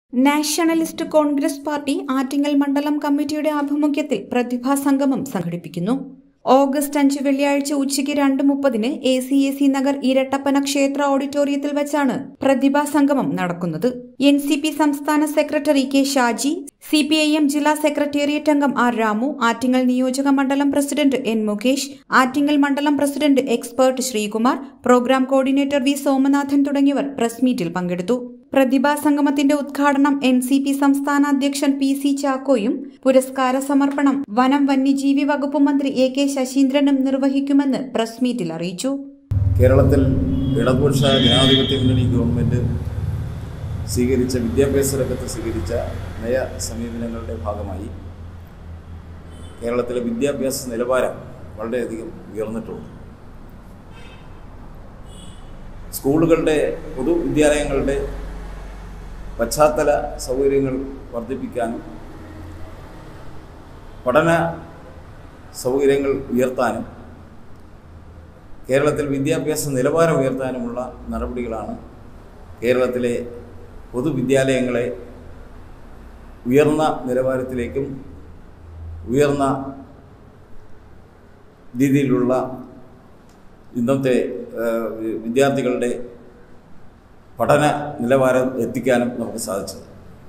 Nationalist Congress party Attingal മണ്ഡലം കമ്മിറ്റിയുടെ ആഭിമുഖ്യത്തിൽ പ്രതിഭാ സംഗമം സംഘടിപ്പിക്കുന്നു ഓഗസ്റ്റ് അഞ്ച് വെള്ളിയാഴ്ച ഉച്ചയ്ക്ക് രണ്ട് മുപ്പതിന് A C A C Nagar ഇരട്ടപ്പന ക്ഷേത്ര ഓഡിറ്റോറിയത്തിൽ വെച്ചാണ് പ്രതിഭാ സംഗമം നടക്കുന്നത് എൻ സി പി സംസ്ഥാന secretary K Shaji C P I M ജില്ലാ സെക്രട്ടേറിയറ്റ് അംഗം ആർ രാമു ആറ്റിങ്ങൽ നിയോജക മണ്ഡലം പ്രസിഡന്റ് എൻ മുകേഷ് ആറ്റിങ്ങൽ മണ്ഡലം president expert Sreekumar programme coordinator V Somanathan തുടങ്ങിയവർ പ്രസ് മീറ്റിൽ പങ്കെടുത്തു പ്രതിഭാ സംഗമത്തിന്റെ ഉദ്ഘാടനം എൻ സി പി സംസ്ഥാന അധ്യക്ഷൻ പി സി ചാക്കോയും പുരസ്കാര സമർപ്പണം വനം വന്യജീവി വകുപ്പ് മന്ത്രി എ കെ ശശീന്ദ്രനും നിർവഹിക്കുമെന്ന് പ്രസ് മീറ്റിൽ അറിയിച്ചു കേരളത്തിൽ ഇടതുപക്ഷ ജനാധിപത്യ മുന്നണി ഗവൺമെൻറ് സ്വീകരിച്ച വിദ്യാഭ്യാസ രംഗത്ത് സ്വീകരിച്ച നയ സമീപനങ്ങളുടെ ഭാഗമായി കേരളത്തിലെ വിദ്യാഭ്യാസ നിലവാരം വളരെയധികം ഉയർന്നിട്ടുണ്ട് സ്കൂളുകളുടെ പൊതുവിദ്യാലയങ്ങളുടെ പശ്ചാത്തല സൗകര്യങ്ങൾ വർദ്ധിപ്പിക്കാനും പഠന സൗകര്യങ്ങൾ ഉയർത്താനും കേരളത്തിൽ വിദ്യാഭ്യാസ നിലവാരം ഉയർത്താനുമുള്ള നടപടികളാണ് കേരളത്തിലെ പൊതുവിദ്യാലയങ്ങളെ ഉയർന്ന നിലവാരത്തിലേക്കും ഉയർന്ന രീതിയിലുള്ള ഇന്നത്തെ ഏഹ്, വിദ്യാർത്ഥികളുടെ പഠന നിലവാരം എത്തിക്കാനും നമുക്ക് സാധിച്ചത്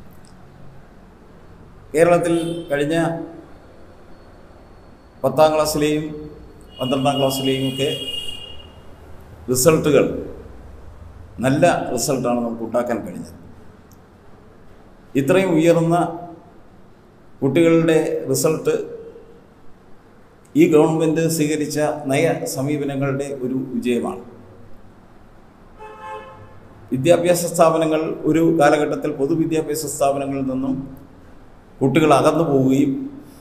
കേരളത്തിൽ കഴിഞ്ഞ പത്താം ക്ലാസ്സിലെയും പന്ത്രണ്ടാം ക്ലാസ്സിലെയും ഒക്കെ റിസൾട്ടുകൾ നല്ല റിസൾട്ടാണ് നമുക്ക് ഉണ്ടാക്കാൻ കഴിഞ്ഞത് ഇത്രയും ഉയർന്ന കുട്ടികളുടെ റിസൾട്ട് ഈ ഗവൺമെൻറ് സ്വീകരിച്ച നയ സമീപനങ്ങളുടെ ഒരു വിജയമാണ് വിദ്യാഭ്യാസ സ്ഥാപനങ്ങൾ ഒരു കാലഘട്ടത്തിൽ പൊതുവിദ്യാഭ്യാസ സ്ഥാപനങ്ങളിൽ നിന്നും കുട്ടികൾ അകന്നു പോവുകയും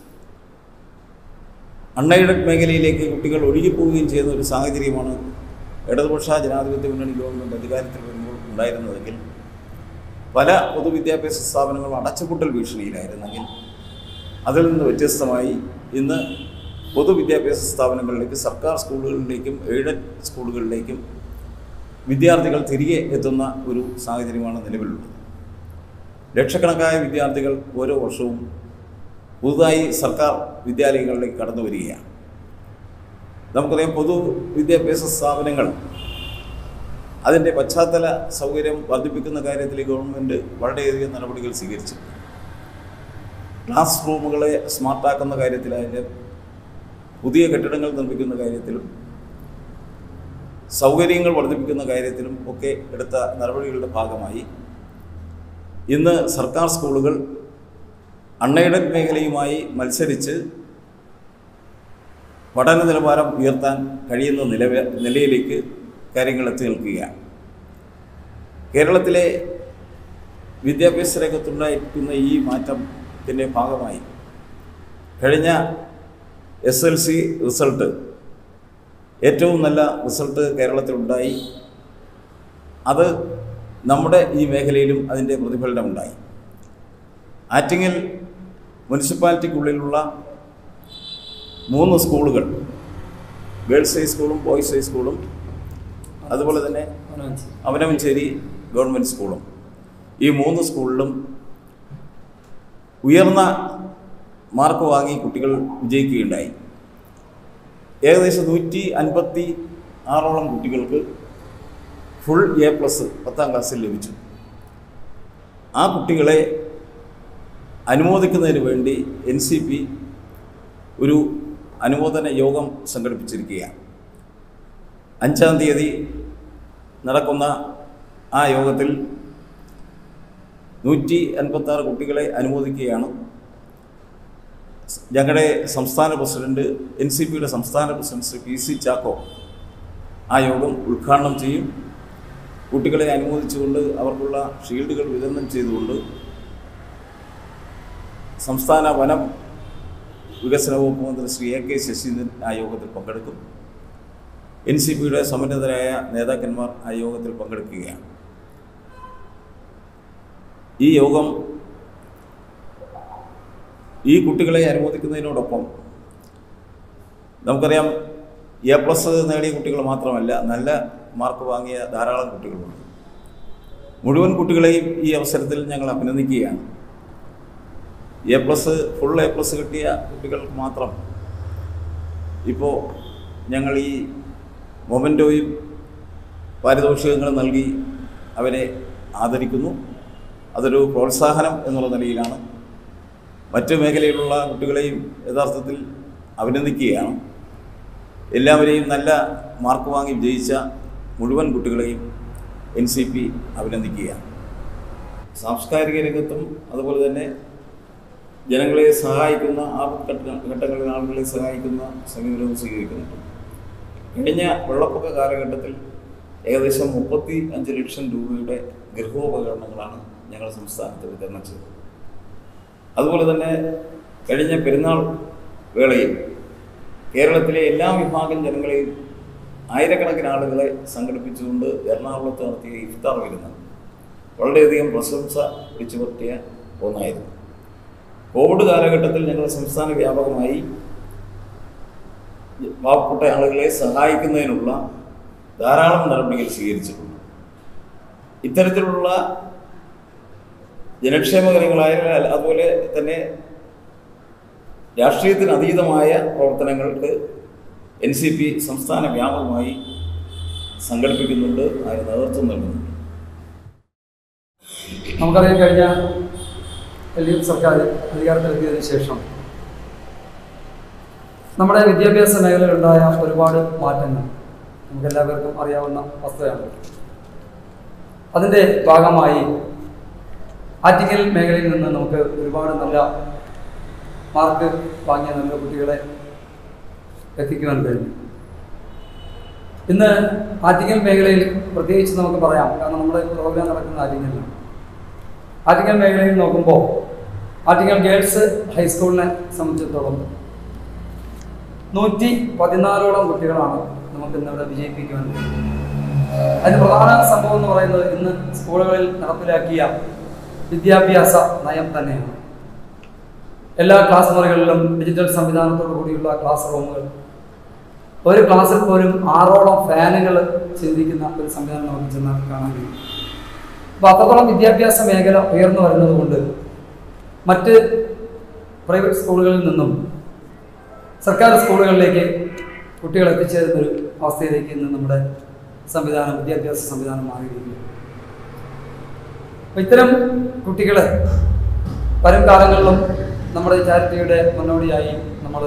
അൺഎയ്ഡഡ് മേഖലയിലേക്ക് കുട്ടികൾ ഒഴുകിപ്പോവുകയും ചെയ്യുന്ന ഒരു സാഹചര്യമാണ് ഇടതുപക്ഷ ജനാധിപത്യ മുന്നണി ഗവൺമെൻറ് അധികാരത്തിൽ വരുമ്പോൾ ഉണ്ടായിരുന്നതെങ്കിൽ പല പൊതുവിദ്യാഭ്യാസ സ്ഥാപനങ്ങളും അടച്ചുപൂട്ടൽ ഭീഷണിയിലായിരുന്നെങ്കിൽ അതിൽ നിന്ന് വ്യത്യസ്തമായി ഇന്ന് പൊതുവിദ്യാഭ്യാസ സ്ഥാപനങ്ങളിലേക്ക് സർക്കാർ സ്കൂളുകളിലേക്കും എയ്ഡഡ് സ്കൂളുകളിലേക്കും വിദ്യാർത്ഥികൾ തിരികെ എത്തുന്ന ഒരു സാഹചര്യമാണ് നിലവിലുള്ളത് ലക്ഷക്കണക്കായ വിദ്യാർത്ഥികൾ ഓരോ വർഷവും പുതുതായി സർക്കാർ വിദ്യാലയങ്ങളിലേക്ക് കടന്നു വരികയാണ് നമുക്കറിയാം പൊതു വിദ്യാഭ്യാസ സ്ഥാപനങ്ങൾ അതിൻ്റെ പശ്ചാത്തല സൗകര്യം വർദ്ധിപ്പിക്കുന്ന കാര്യത്തിൽ ഈ ഗവൺമെൻറ് വളരെയധികം നടപടികൾ സ്വീകരിച്ചു ക്ലാസ് റൂമുകളെ സ്മാർട്ടാക്കുന്ന കാര്യത്തിലായാലും പുതിയ കെട്ടിടങ്ങൾ നിർമ്മിക്കുന്ന കാര്യത്തിലും സൗകര്യങ്ങൾ വർദ്ധിപ്പിക്കുന്ന കാര്യത്തിലും ഒക്കെ എടുത്ത നടപടികളുടെ ഭാഗമായി ഇന്ന് സർക്കാർ സ്കൂളുകൾ അൺഎയ്ഡഡ് മേഖലയുമായി മത്സരിച്ച് പഠന നിലവാരം ഉയർത്താൻ കഴിയുന്ന നിലവ നിലയിലേക്ക് കാര്യങ്ങൾ എത്തി നിൽക്കുകയാണ് കേരളത്തിലെ വിദ്യാഭ്യാസ രംഗത്തുണ്ടായിരിക്കുന്ന ഈ മാറ്റത്തിൻ്റെ ഭാഗമായി കഴിഞ്ഞ എസ് എൽ സി റിസൾട്ട് ഏറ്റവും നല്ല റിസൾട്ട് കേരളത്തിലുണ്ടായി അത് നമ്മുടെ ഈ മേഖലയിലും അതിൻ്റെ പ്രതിഫലനമുണ്ടായി ആറ്റിങ്ങൽ മുനിസിപ്പാലിറ്റിക്കുള്ളിലുള്ള മൂന്ന് സ്കൂളുകൾ ഗേൾസ് ഹൈസ്കൂളും ബോയ്സ് ഹൈസ്കൂളും അതുപോലെ തന്നെ അവനവഞ്ചേരി ഗവൺമെൻറ് സ്കൂളും ഈ മൂന്ന് സ്കൂളിലും ഉയർന്ന മാർക്ക് വാങ്ങി കുട്ടികൾ വിജയിക്കുകയുണ്ടായി ഏകദേശം നൂറ്റി അൻപത്തി ആറോളം കുട്ടികൾക്ക് ഫുൾ എ പ്ലസ് പത്താം ക്ലാസ്സിൽ ലഭിച്ചു ആ കുട്ടികളെ അനുമോദിക്കുന്നതിന് വേണ്ടി എൻ സി പി ഒരു അനുമോദന യോഗം സംഘടിപ്പിച്ചിരിക്കുകയാണ് അഞ്ചാം തീയതി നടക്കുന്ന ആ യോഗത്തിൽ നൂറ്റി അൻപത്താറ് കുട്ടികളെ അനുമോദിക്കുകയാണ് ഞങ്ങളുടെ സംസ്ഥാന പ്രസിഡന്റ് എൻ സി പിയുടെ സംസ്ഥാന president Shri P C Chacko ആ യോഗം ഉദ്ഘാടനം ചെയ്യും കുട്ടികളെ അനുമോദിച്ചുകൊണ്ട് അവർക്കുള്ള ഷീൽഡുകൾ വിതരണം ചെയ്തുകൊണ്ട് സംസ്ഥാന വനം വികസന വകുപ്പ് മന്ത്രി ശ്രീ എ കെ ശശീന്ദ്രൻ ആ യോഗത്തിൽ പങ്കെടുക്കും എൻ സി പിയുടെ സമുന്നതരായ നേതാക്കന്മാർ ആ യോഗത്തിൽ പങ്കെടുക്കുകയാണ് ഈ യോഗം ഈ കുട്ടികളെ അനുമോദിക്കുന്നതിനോടൊപ്പം നമുക്കറിയാം എ പ്ലസ് നേടിയ കുട്ടികൾ മാത്രമല്ല നല്ല മാർക്ക് വാങ്ങിയ ധാരാളം കുട്ടികളുണ്ട് മുഴുവൻ കുട്ടികളെയും ഈ അവസരത്തിൽ ഞങ്ങൾ അഭിനന്ദിക്കുകയാണ് A plus full A plus കിട്ടിയ കുട്ടികൾക്ക് മാത്രം ഇപ്പോൾ ഞങ്ങൾ ഈ മൊമെൻറ്റോയും പാരിതോഷികങ്ങളും നൽകി അവരെ ആദരിക്കുന്നു അതൊരു പ്രോത്സാഹനം എന്നുള്ള നിലയിലാണ് മറ്റ് മേഖലയിലുള്ള കുട്ടികളെയും യഥാർത്ഥത്തിൽ അഭിനന്ദിക്കുകയാണ് എല്ലാവരെയും നല്ല മാർക്ക് വാങ്ങി വിജയിച്ച മുഴുവൻ കുട്ടികളെയും എൻ സി പി അഭിനന്ദിക്കുകയാണ് സാംസ്കാരിക രംഗത്തും അതുപോലെ തന്നെ ജനങ്ങളെ സഹായിക്കുന്ന ആ ഘട്ട ഘട്ടങ്ങളിൽ ആളുകളെ സഹായിക്കുന്ന സമീപനവും സ്വീകരിക്കുന്നുണ്ട് കഴിഞ്ഞ വെള്ളപ്പൊക്ക കാലഘട്ടത്തിൽ ഏകദേശം മുപ്പത്തി അഞ്ച് ലക്ഷം രൂപയുടെ ഗൃഹോപകരണങ്ങളാണ് ഞങ്ങളുടെ സംസ്ഥാനത്ത് വിതരണം ചെയ്തത് അതുപോലെ തന്നെ കഴിഞ്ഞ പെരുന്നാൾ വേളയിൽ കേരളത്തിലെ എല്ലാ വിഭാഗം ജനങ്ങളെയും ആയിരക്കണക്കിന് ആളുകളെ സംഘടിപ്പിച്ചുകൊണ്ട് എറണാകുളത്ത് നടത്തിയ ഇഫ്താർ വിരുന്ന് വളരെയധികം പ്രശംസ പിടിച്ചു പറ്റിയ ഒന്നായിരുന്നു കോവിഡ് കാലഘട്ടത്തിൽ ഞങ്ങൾ സംസ്ഥാന വ്യാപകമായി പാവപ്പെട്ട ആളുകളെ സഹായിക്കുന്നതിനുള്ള ധാരാളം നടപടികൾ സ്വീകരിച്ചിട്ടുണ്ട് ഇത്തരത്തിലുള്ള ജനക്ഷേമകരങ്ങളായ അതുപോലെ തന്നെ രാഷ്ട്രീയത്തിന് അതീതമായ പ്രവർത്തനങ്ങൾക്ക് എൻ സി പി സംസ്ഥാന വ്യാപകമായി സംഘടിപ്പിക്കുന്നുണ്ട് അതിന് നേതൃത്വം നൽകുന്നുണ്ട് നമുക്കറിയാം കഴിഞ്ഞ എൽ ഡി എഫ് സർക്കാർ അധികാരത്തിലെത്തിയതിനു ശേഷം നമ്മുടെ വിദ്യാഭ്യാസ മേഖലയിലുണ്ടായ ഒരുപാട് മാറ്റങ്ങൾ നമുക്കെല്ലാവർക്കും അറിയാവുന്ന വസ്തുതയാണ് അതിൻ്റെ ഭാഗമായി ആറ്റിങ്ങൽ മേഖലയിൽ നിന്ന് നമുക്ക് ഒരുപാട് നല്ല മാർക്ക് വാങ്ങിയ നല്ല കുട്ടികളെ എത്തിക്കുവാൻ കഴിഞ്ഞു ഇന്ന് ആറ്റിങ്ങൽ മേഖലയിൽ പ്രത്യേകിച്ച് നമുക്ക് പറയാം കാരണം നമ്മുടെ പ്രോഗ്രാം നടക്കുന്ന ആറ്റിങ്ങലിലാണ് ആറ്റിങ്ങൽ മേഖലയിൽ നോക്കുമ്പോൾ ആറ്റിങ്ങൽ ഗേൾസ് ഹൈസ്കൂളിനെ സംബന്ധിച്ചിടത്തോളം നൂറ്റി പതിനാലോളം കുട്ടികളാണ് നമുക്ക് ഇന്നിവിടെ വിജയിപ്പിക്കുവാൻ കഴിയുന്നത്. അതിന് പ്രധാന സംഭവം എന്ന് പറയുന്നത് ഇന്ന് സ്കൂളുകളിൽ നടപ്പിലാക്കിയ വിദ്യാഭ്യാസ നയം തന്നെയാണ് എല്ലാ ക്ലാസ് മുറികളിലും ഡിജിറ്റൽ സംവിധാനത്തോടു കൂടിയുള്ള ക്ലാസ് റൂമുകൾ ഒരു ക്ലാസ്സിൽ പോലും ആറോളം ഫാനുകൾ ചിന്തിക്കുന്ന ഒരു സംവിധാനം നമുക്ക് ചെന്നാൽ കാണാൻ കഴിയും അപ്പോൾ അത്രത്തോളം വിദ്യാഭ്യാസ മേഖല ഉയർന്നു വരുന്നത് കൊണ്ട് മറ്റ് പ്രൈവറ്റ് സ്കൂളുകളിൽ നിന്നും സർക്കാർ സ്കൂളുകളിലേക്ക് കുട്ടികൾ എത്തിച്ചേരുന്നൊരു അവസ്ഥയിലേക്ക് ഇന്ന് നമ്മുടെ സംവിധാനം വിദ്യാഭ്യാസ സംവിധാനം മാറിയിരിക്കുന്നു അപ്പോൾ ഇത്തരം കുട്ടികളെ വരും കാലങ്ങളിലും നമ്മുടെ ചാരിറ്റിയുടെ മുന്നോടിയായി നമ്മൾ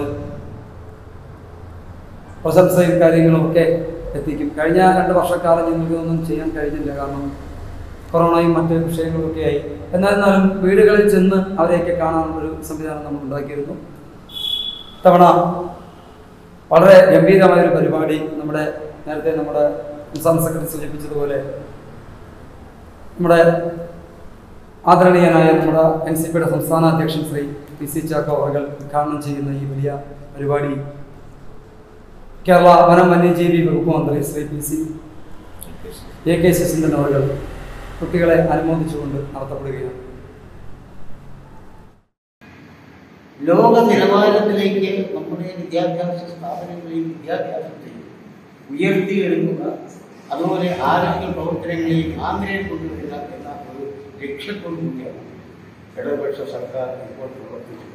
പ്രശംസയും കാര്യങ്ങളും ഒക്കെ എത്തിക്കും കഴിഞ്ഞ രണ്ട് വർഷക്കാലം ഞങ്ങൾക്ക് ഒന്നും ചെയ്യാൻ കഴിഞ്ഞില്ല കാരണം കൊറോണയും മറ്റ് വിഷയങ്ങളൊക്കെ ആയി എന്നായിരുന്നാലും വീടുകളിൽ ചെന്ന് അവരെയൊക്കെ കാണാനുള്ളൊരു സംവിധാനം നമ്മൾ ഉണ്ടാക്കിയിരുന്നു തവണ വളരെ ഗംഭീരമായൊരു പരിപാടി നമ്മുടെ നേരത്തെ നമ്മുടെ സംസ്ഥാന സെക്രട്ടറി സൂചിപ്പിച്ചതുപോലെ നമ്മുടെ ആദരണീയനായ നമ്മുടെ എൻ സി പിയുടെ സംസ്ഥാന അധ്യക്ഷൻ ശ്രീ പി സി ചാക്കോ അവർ ഉദ്ഘാടനം ചെയ്യുന്ന ഈ വലിയ പരിപാടി കേരള വനം വന്യജീവി വകുപ്പ് മന്ത്രി Shri P C A K Saseendran അവർ കുട്ടികളെ അനുമോദിച്ചുകൊണ്ട് നടത്തപ്പെടുകയാണ് ലോക നിലവാരത്തിലേക്ക് നമ്മുടെ വിദ്യാഭ്യാസ സ്ഥാപനങ്ങളെയും വിദ്യാഭ്യാസത്തെയും ഉയർത്തിയെടുക്കുക അതുപോലെ ആരോഗ്യ പ്രവർത്തനങ്ങളെയും ആന്തരം കൊണ്ടുവരിക എന്ന ഒരു ലക്ഷ്യത്തോടു കൂടിയാണ് ഇടതുപക്ഷ സർക്കാർ ഇപ്പോൾ പ്രവർത്തിച്ചത്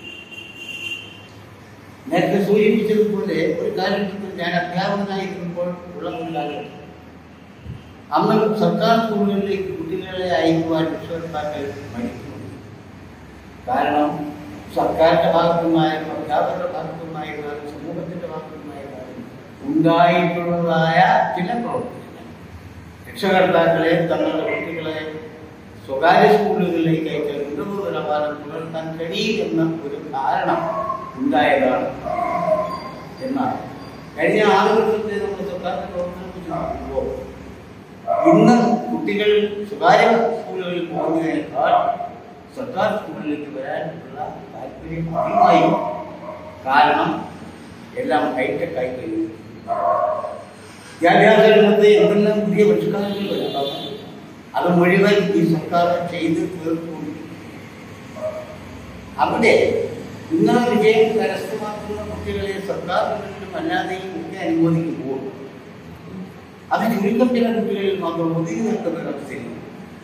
നേരത്തെ സൂചിപ്പിച്ചതുപോലെ ഒരു കാലഘട്ടത്തിൽ ഞാൻ അധ്യാപകനായിരുന്നപ്പോൾ ഉള്ള ഒരു കാലഘട്ടം അന്ന് സർക്കാർ സ്കൂളുകളിലേക്ക് കുട്ടികളെ അയക്കുവാൻ രക്ഷകർത്താക്കൾ മടിക്കുന്നു കാരണം സർക്കാരിന്റെ ഭാഗത്തുനിന്നായാലും അധ്യാപകരുടെ ഭാഗത്തുനിന്നായിരുന്നാലും സമൂഹത്തിന്റെ ഭാഗത്തുനിന്നായിരുന്നാലും ഉണ്ടായിട്ടുള്ളതായ ചില പ്രവർത്തനങ്ങൾ രക്ഷകർത്താക്കളെ തങ്ങളുടെ കുട്ടികളെ സ്വകാര്യ സ്കൂളുകളിലേക്ക് അയച്ചാൽ ഉന്നത നിലവാരം പുലർത്താൻ കഴിയില്ലെന്ന ഒരു ധാരണ ഉണ്ടായതാണ് എന്നാണ് കഴിഞ്ഞ ആറ് വർഷത്തെ നമ്മുടെ സർക്കാരിന്റെ പ്രവർത്തനത്തെ നോക്കുമ്പോൾ ഇന്ന് കുട്ടികൾ സ്വകാര്യ സ്കൂളുകളിൽ പോകുന്നതിനേക്കാൾ സർക്കാർ സ്കൂളിലേക്ക് വരാനുള്ള താല്പര്യം അധികമായി കാരണം എല്ലാം ഹൈടെക് ആയി കഴിഞ്ഞു വിദ്യാഭ്യാസ രംഗത്ത് എന്തെല്ലാം പുതിയ പരിഷ്കാരങ്ങൾ വരുന്നുണ്ടാവും അത് മുഴുവൻ ഈ സർക്കാർ ചെയ്ത് തീർത്തുകൊണ്ടിരിക്കും അവിടെ ഉന്നത വിജയം കരസ്ഥമാക്കുന്ന കുട്ടികളെ സർക്കാരുകളിലും അല്ലാതെയും ഒക്കെ അനുമോദിക്കുമ്പോൾ അത് ചുരുക്കം ചില കുട്ടികളിൽ മാത്രം ഒതുങ്ങി നിൽക്കുന്ന ഒരവസ്ഥയിൽ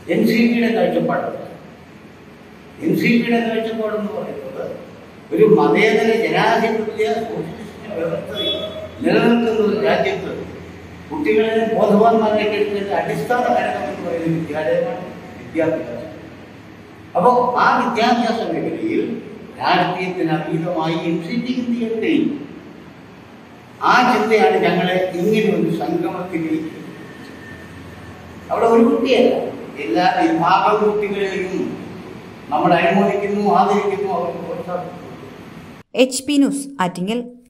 എൻ സി പിയുടെ കാഴ്ചപ്പാടല്ല എൻ സി പിയുടെ കാഴ്ചപ്പാടെന്ന് പറയുന്നത് ഒരു മതേതര ജനാധിപത്യ സോഷ്യലിസ്റ്റ് വ്യവസ്ഥ നിലനിൽക്കുന്ന ഒരു രാജ്യത്ത് കുട്ടികളെ ബോധവാന്മാരാക്കി എടുക്കേണ്ട അടിസ്ഥാന ഘടകം എന്ന് പറയുന്നത് വിദ്യാലയമാണ് വിദ്യാഭ്യാസം അപ്പോൾ ആ വിദ്യാഭ്യാസ മേഖലയിൽ രാഷ്ട്രീയത്തിന് അതീതമായി എൻ സി പി എന്ത് ചെയ്യാൻ കഴിയും ആ ചിന്തയാണ് ഞങ്ങളെ ഇങ്ങനെ ഒരു സംഗമത്തിലേക്ക് അവിടെ ഒരു കുട്ടിയല്ല എല്ലാ വിഭാഗം കുട്ടികളെയും നമ്മൾ അനുമോദിക്കുന്നു ആദരിക്കുന്നു അവർക്ക് പ്രോത്സാഹിപ്പിക്കുന്നു എച്ച് പി ന്യൂസ് ആറ്റിങ്ങൽ